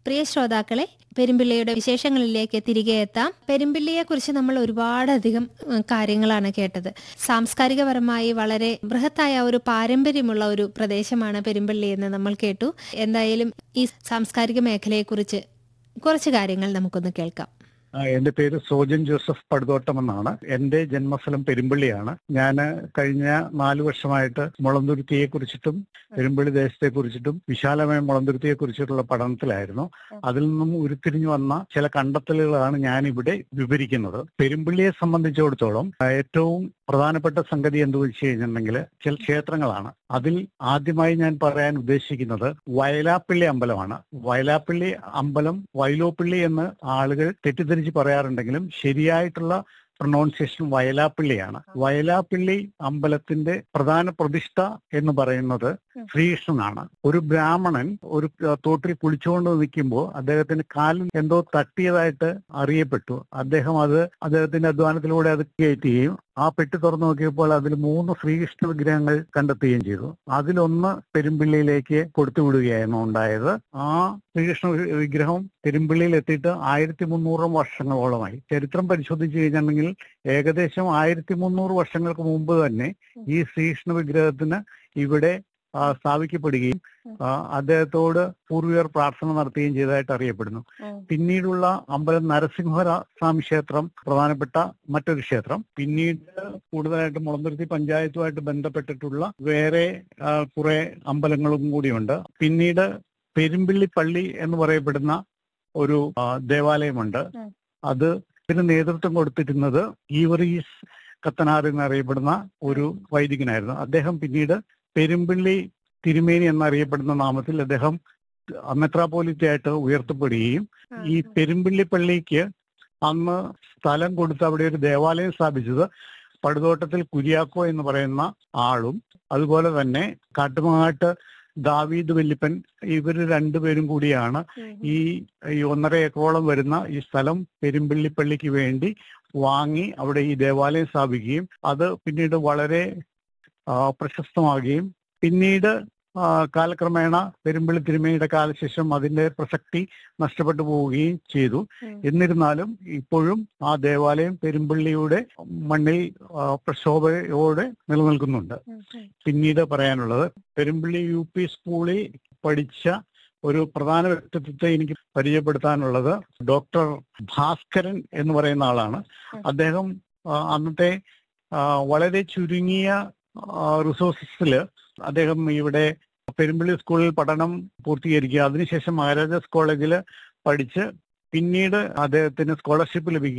പ്രിയ ശ്രോതാക്കളെ പെരുമ്പിള്ളിയുടെ വിശേഷങ്ങളിലേക്ക് തിരികെ എത്താം പെരുമ്പിള്ളിയെ കുറിച്ച് നമ്മൾ ഒരുപാടധികം ഉം, കാര്യങ്ങളാണ് കേട്ടത് സാംസ്കാരികപരമായി വളരെ ബൃഹത്തായ ഒരു പാരമ്പര്യമുള്ള ഒരു പ്രദേശമാണ് പെരുമ്പിള്ളി എന്ന് നമ്മൾ കേട്ടു എന്തായാലും ഈ സാംസ്കാരിക മേഖലയെക്കുറിച്ച് കുറച്ച് കാര്യങ്ങൾ നമുക്കൊന്ന് കേൾക്കാം ആ, എന്റെ പേര് സോജൻ ജോസഫ് പടുതോട്ടം എന്നാണ് എന്റെ ജന്മസ്ഥലം പെരുമ്പള്ളിയാണ് ഞാൻ കഴിഞ്ഞ നാല് വർഷമായിട്ട് മുളന്തുരുത്തിയെ കുറിച്ചിട്ടും പെരുമ്പള്ളി ദേശത്തെ കുറിച്ചിട്ടും വിശാലമായ മുളന്തുരുത്തിയെ കുറിച്ചിട്ടുള്ള പഠനത്തിലായിരുന്നു അതിൽ നിന്നും ഉരുത്തിരിഞ്ഞു വന്ന ചില കണ്ടെത്തലുകളാണ് ഞാൻ ഇവിടെ വിവരിക്കുന്നത് പെരുമ്പള്ളിയെ സംബന്ധിച്ചിടത്തോളം ആ, ഏറ്റവും പ്രധാനപ്പെട്ട സംഗതി എന്ത് വെച്ച് കഴിഞ്ഞിട്ടുണ്ടെങ്കിൽ ചില ക്ഷേത്രങ്ങളാണ് അതിൽ ആദ്യമായി ഞാൻ പറയാൻ ഉദ്ദേശിക്കുന്നത് വയലാപ്പള്ളി അമ്പലമാണ് വയലാപ്പള്ളി അമ്പലം വയലോപ്പള്ളി എന്ന് ആളുകൾ തെറ്റിദ്ധരിച്ച് പറയാറുണ്ടെങ്കിലും ശരിയായിട്ടുള്ള പ്രൊണൗൺസിയേഷൻ വയലാപ്പള്ളിയാണ് വയലാപ്പള്ളി അമ്പലത്തിന്റെ പ്രധാന പ്രതിഷ്ഠ എന്ന് പറയുന്നത് ശ്രീകൃഷ്ണനാണ് ഒരു ബ്രാഹ്മണൻ ഒരു ആ, തോട്ടിൽ കുളിച്ചുകൊണ്ട് നിൽക്കുമ്പോൾ അദ്ദേഹത്തിന് കാലിൽ എന്തോ തട്ടിയതായിട്ട് അറിയപ്പെട്ടു അദ്ദേഹം അത് അദ്ദേഹത്തിന്റെ അധ്വാനത്തിലൂടെ അത് കയറ്റുകയും ആ പെട്ടി തുറന്നു നോക്കിയപ്പോൾ അതിൽ മൂന്ന് ശ്രീകൃഷ്ണ വിഗ്രഹങ്ങൾ കണ്ടെത്തുകയും ചെയ്തു അതിലൊന്ന് പെരുമ്പിള്ളിയിലേക്ക് കൊടുത്തുവിടുകയായിരുന്നു ഉണ്ടായത് ആ ശ്രീകൃഷ്ണ വി- വിഗ്രഹം പെരുമ്പിള്ളിയിൽ എത്തിയിട്ട് ആയിരത്തി മുന്നൂറ് വർഷങ്ങളോളമായി ചരിത്രം പരിശോധിച്ച് കഴിഞ്ഞിട്ടുണ്ടെങ്കിൽ ഏകദേശം ആയിരത്തി മുന്നൂറ് വർഷങ്ങൾക്ക് മുമ്പ് തന്നെ ഈ ശ്രീകൃഷ്ണ വിഗ്രഹത്തിന് ഇവിടെ ആ, സ്ഥാപിക്കപ്പെടുകയും ആ, അദ്ദേഹത്തോട് പൂർവികർ പ്രാർത്ഥന നടത്തുകയും ചെയ്തതായിട്ട് അറിയപ്പെടുന്നു പിന്നീടുള്ള അമ്പലം നരസിംഹ സ്വാമി ക്ഷേത്രം പ്രധാനപ്പെട്ട മറ്റൊരു ക്ഷേത്രം പിന്നീട് കൂടുതലായിട്ട് മുളന്തുരുത്തി പഞ്ചായത്തുമായിട്ട് ബന്ധപ്പെട്ടിട്ടുള്ള വേറെ ആ, കുറെ അമ്പലങ്ങളും കൂടിയുണ്ട് പിന്നീട് പെരുമ്പിള്ളി പള്ളി എന്ന് പറയപ്പെടുന്ന ഒരു ആ, ദേവാലയമുണ്ട് ഉം. അത് ഇതിന് നേതൃത്വം കൊടുത്തിരുന്നത് ഈവറീസ് കത്തനാർ എന്നറിയപ്പെടുന്ന ഒരു വൈദികനായിരുന്നു അദ്ദേഹം പിന്നീട് പെരുമ്പിള്ളി തിരുമേനി എന്നറിയപ്പെടുന്ന നാമത്തിൽ അദ്ദേഹം മെത്രാപോലിത്തയായിട്ട് ഉയർത്തപ്പെടുകയും ഈ പെരുമ്പിള്ളി പള്ളിക്ക് അന്ന് സ്ഥലം കൊടുത്ത് അവിടെ ഒരു ദേവാലയം സ്ഥാപിച്ചത് പടുതോട്ടത്തിൽ കുര്യാക്കോ എന്ന് പറയുന്ന ആളും അതുപോലെ തന്നെ കാട്ടുമാട്ട് ദാവീദ് വല്ലിപ്പൻ ഇവർ രണ്ടുപേരും കൂടിയാണ് ഈ ഈ ഒന്നര ഏക്കറോളം വരുന്ന ഈ സ്ഥലം പെരുമ്പിള്ളി പള്ളിക്ക് വേണ്ടി വാങ്ങി അവിടെ ഈ ദേവാലയം സ്ഥാപിക്കുകയും അത് പിന്നീട് വളരെ ആ, പ്രശസ്തമാകുകയും പിന്നീട് ആ, കാലക്രമേണ പെരുമ്പിള്ളി തിരുമേനിയുടെ കാലശേഷം അതിന്റെ പ്രസക്തി നഷ്ടപ്പെട്ടു പോവുകയും ചെയ്തു എന്നിരുന്നാലും ഇപ്പോഴും ആ ദേവാലയം പെരുമ്പള്ളിയുടെ മണ്ണിൽ ആ, പ്രശോഭയോടെ നിലനിൽക്കുന്നുണ്ട് പിന്നീട് പറയാനുള്ളത് പെരുമ്പള്ളി യു പി സ്കൂളിൽ പഠിച്ച ഒരു പ്രധാന വ്യക്തിത്വത്തെ എനിക്ക് പരിചയപ്പെടുത്താനുള്ളത് ഡോക്ടർ ഭാസ്കരൻ എന്ന് പറയുന്ന ആളാണ് അദ്ദേഹം ആ, അന്നത്തെ ആ, വളരെ ചുരുങ്ങിയ റിസോഴ്സസിൽ അദ്ദേഹം ഇവിടെ പെരുമ്പള്ളി സ്കൂളിൽ പഠനം പൂർത്തീകരിക്കുക അതിനുശേഷം മഹാരാജാസ് കോളേജിൽ പഠിച്ച് പിന്നീട് അദ്ദേഹത്തിന് സ്കോളർഷിപ്പ് ലഭിക്കുക